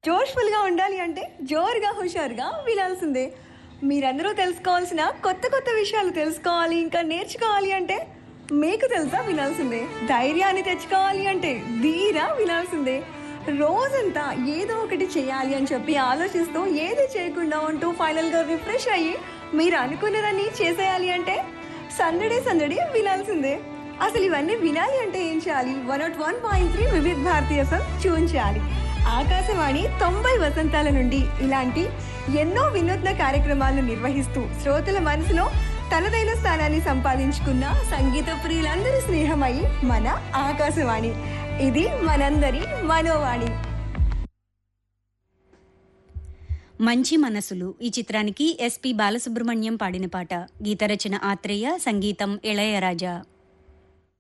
జోష్ఫుల్గా ఉండాలి అంటే జోరుగా హుషారుగా వినాల్సిందే మీరందరూ తెలుసుకోవాల్సిన కొత్త కొత్త విషయాలు తెలుసుకోవాలి ఇంకా నేర్చుకోవాలి అంటే మీకు తెలుసా వినాల్సిందే ధైర్యాన్ని తెచ్చుకోవాలి అంటే ధీరా వినాల్సిందే రోజంతా ఏదో ఒకటి చేయాలి అని చెప్పి ఆలోచిస్తూ ఏది చేయకుండా ఉంటూ ఫైనల్గా రిఫ్రెష్ అయ్యి మీరు అనుకున్నదాన్ని చేసేయాలి అంటే సందడే సందడి వినాల్సిందే అసలు ఇవన్నీ వినాలి అంటే ఏం చేయాలి one nought one point three Vividh Bharatiya FM tune చేయాలి ఆకాశవాణి తొంభై వసంతాల నుండి ఇలాంటి ఎన్నో వినూత్న కార్యక్రమాలను నిర్వహిస్తూ శ్రోతల మనసులో తనదైన స్థానాన్ని సంపాదించుకున్న సంగీత ప్రియులందరి స్నేహమై మన ఆకాశవాణి ఇది మనందరి మనోవాణి మంచి మనసులు ఈ చిత్రానికి ఎస్పి బాలసుబ్రహ్మణ్యం పాడిన పాట గీత రచన ఆత్రేయ సంగీతం ఇళయరాజా